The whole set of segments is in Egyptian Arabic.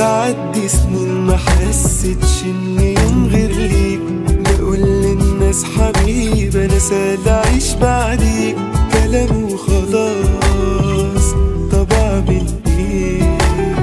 تعدي سنين ما حسيتش ان يوم غير ليك بقول للناس حبيب انا سهل اعيش بعديك كلام وخلاص طب اعمل ايه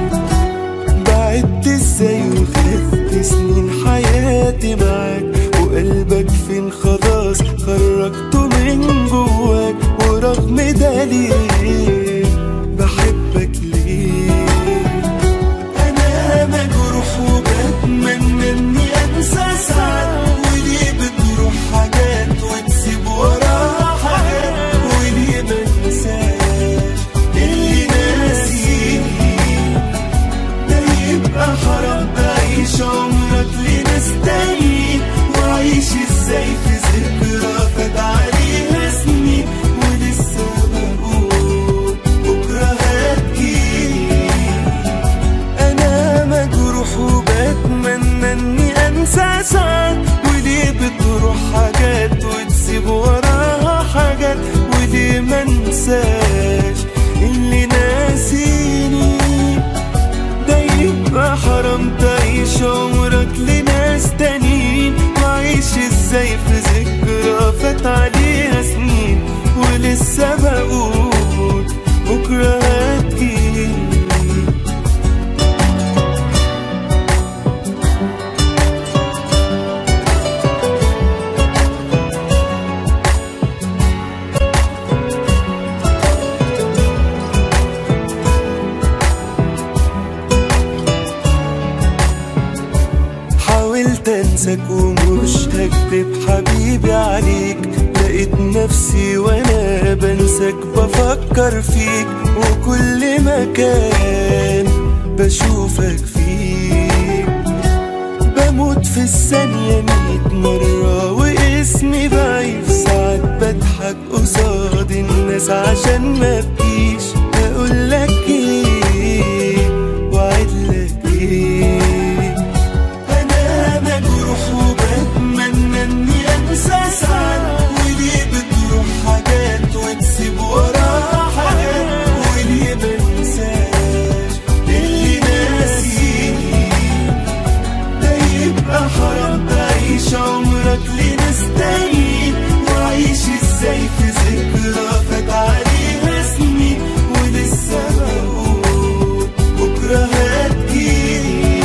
بعدت ازاي وخدت سنين حياتي معاك وقلبك فين خلاص خرجته من جواك ورغم ده ليه بحبك ليه انا مجروح وبتمنى اني انسى ساعات وليه بتروح حاجات وتسيب وراها حاجات وليه ما انساش اللي ناسيني ده يبقى حرام تعيش عمرك لناس تانيين وعيش ازاي في ذكرى فات عليها سنين ولسه بقول بكره هتجيلي انا مجروح وبتمنى اني انسى ساعات وليه بتروح حاجات وتسيب وراها حاجات وليه ما انساش اللي ناسيني ده يبقى حرام تعيش عمرك لناس تانيين وعيش ازاي في ذكرى فات عليها سنين ولسه بقول بكره هتجيلي حاولت انساك ومش هكدب حبيبي عليك لقيت نفسي وانا بنساك بفكر فيك وكل مكان بشوفك فيه بموت في الثانية ميت مرة واسمي بعيد ساعات بضحك قصاد الناس عشان ما بكيش اقولك ايه وعدلك ايه انا مجروح وبتمنى اني انسى ساعات وليه بتروح حاجات وتسيب وراها حاجات وليه ما انساش اللي ناسيني ده يبقى حرام تعيش عمرك لناس تانيين وعيش ازاي في ذكرى فات عليها سنين ولسه بقول بكره هتجيلي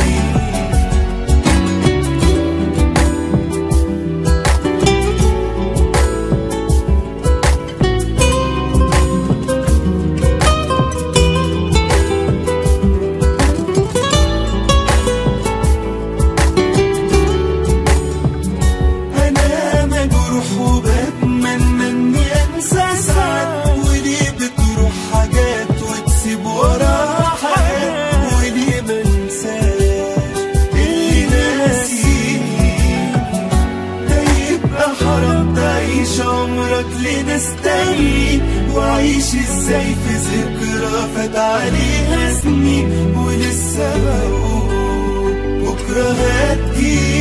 انا مجروح وبتمنى اني انسى ساعات وليه بتروح حاجات وتسيب وراها حاجات وليه ما انساش اللي ناسيني ده يبقى حرام تعيش عمرك لناس تانيين وعيش ازاي في ذكرى فات عليها سنين ولسه بقول بكره هتجيلي